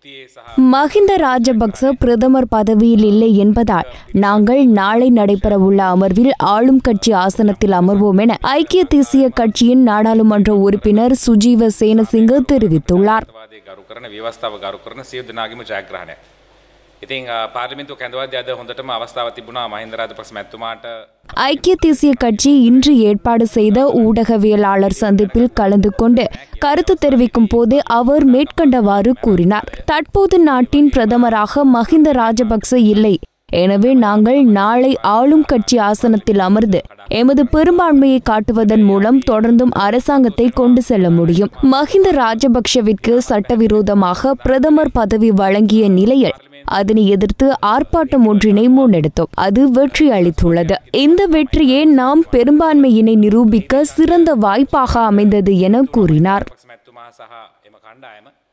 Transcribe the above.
යුක්තියේ සහ மஹிந்த ராஜபக்ச பிரதமர் பதவியில் இல்லை என்பதால் நாங்கள் நாளை நடைபெறவுள்ள அமர்வில் ஆளும் கட்சி ஆசனத்தில் அமர்வோம் என ஐக்கிய தேசிய கட்சியின் நாடாளுமன்ற உறுப்பினர் சுஜீவ சேனசிங்க தெரிவித்துள்ளார் වාදය ගරු කරන ව්‍යවස්ථාව ගරු කරන සියලු දෙනාගේම ජයග්‍රහණය. ඉතින් පාර්ලිමින්තු කැඳවාද අද හොඳටම අවස්ථාව තිබුණා මහින්ද රාජපක්ෂ මැතිතුමාට ஐக்கிய தேசிய கட்சி இன்று ஏற்பாடு செய்த ஊடகவியலாளர் சந்திப்பில் கலந்து கொண்டு கருத்து தெரிவிக்கும் போது அவர் மேற்கண்டவாறு கூறினார் தற்போது நாட்டின் பிரதமராக மஹிந்த ராஜபக்ச இல்லை எனவே நாங்கள் நாளை ஆளும் கட்சி ஆசனத்தில் அமர்ந்து எமது பெரும்பான்மையை காட்டுவதன் மூலம் தொடர்ந்தும் அரசாங்கத்தை கொண்டு செல்ல முடியும் மஹிந்த ராஜபக்ஷவிற்கு சட்டவிரோதமாக பிரதமர் பதவி வழங்கிய நிலையில் அதனை எதிர்த்து ஆர்ப்பாட்டம் ஒன்றினை முன்னெடுத்தோம் அது வெற்றி அளித்துள்ளது இந்த வெற்றியே நாம் பெரும்பான்மையினை நிரூபிக்க சிறந்த வாய்ப்பாக அமைந்தது என கூறினார் මැත්තුමා සහ එම කණ්ඩායම